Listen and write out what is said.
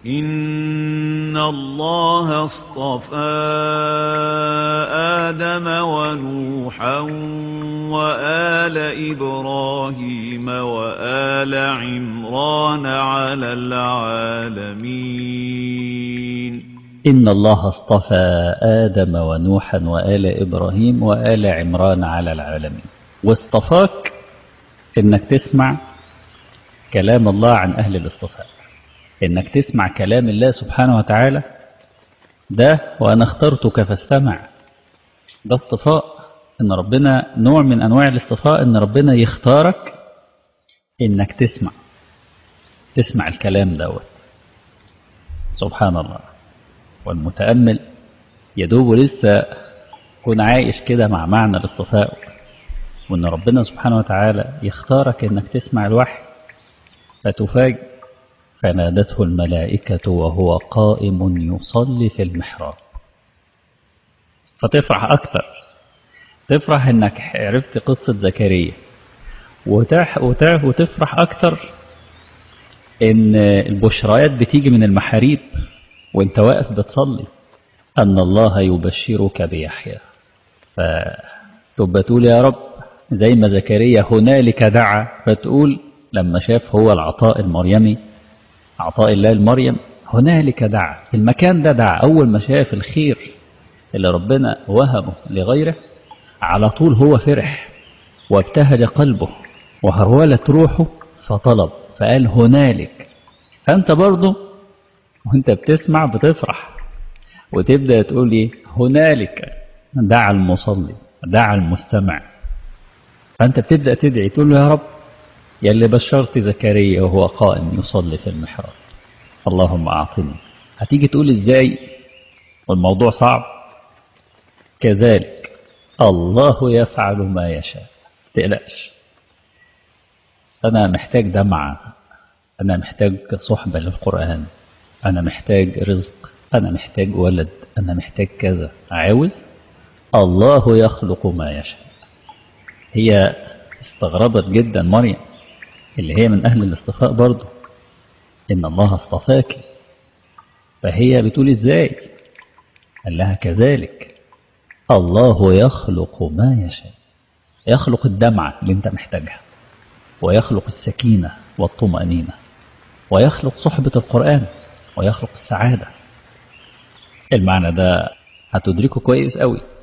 إن الله اصطفى آدم ونوحا وآل إبراهيم وآل عمران على العالمين إن الله اصطفى آدم ونوحا وآل إبراهيم وآل عمران على العالمين واصطفاك إنك تسمع كلام الله عن أهل الاصطفاء إنك تسمع كلام الله سبحانه وتعالى ده وأنا اخترتك فاستمع ده اصطفاء إن ربنا نوع من أنواع الاصطفاء إن ربنا يختارك إنك تسمع تسمع الكلام دوت سبحان الله والمتأمل يدوب لسه يكون عايش كده مع معنى الاصطفاء وإن ربنا سبحانه وتعالى يختارك إنك تسمع الوحي فتفاجئ فنادته الملائكة وهو قائم يصلي في المحراب فتفرح أكثر تفرح إنك عرفت قصة زكريا وتح وتح وتفرح أكثر إن البشريات بتيجي من المحاريب وانت واقف بتصلي أن الله يبشرك بيحيى فتبقى تقول يا رب زي ما زكريا هنالك دعا فتقول لما شاف هو العطاء المريمي عطاء الله المريم هنالك دعا في المكان ده دعا أول ما شاف الخير اللي ربنا وهبه لغيره على طول هو فرح وابتهج قلبه وهرولت روحه فطلب فقال هنالك فأنت برضه وانت بتسمع بتفرح وتبدأ تقول ايه هنالك دعا المصلي دعا المستمع فأنت بتبدأ تدعي تقول له يا رب يا اللي بشرت زكريا وهو قائم يصلي في المحراب اللهم أعطني هتيجي تقول ازاي والموضوع صعب كذلك الله يفعل ما يشاء تقلقش أنا محتاج دمعة أنا محتاج صحبة للقرآن أنا محتاج رزق أنا محتاج ولد أنا محتاج كذا عاوز الله يخلق ما يشاء هي استغربت جدا مريم اللي هي من أهل الاصطفاء برضه إن الله اصطفاك فهي بتقول إزاي قال لها كذلك الله يخلق ما يشاء يخلق الدمعة اللي انت محتاجها ويخلق السكينة والطمأنينة ويخلق صحبة القرآن ويخلق السعادة المعنى ده هتدركه كويس قوي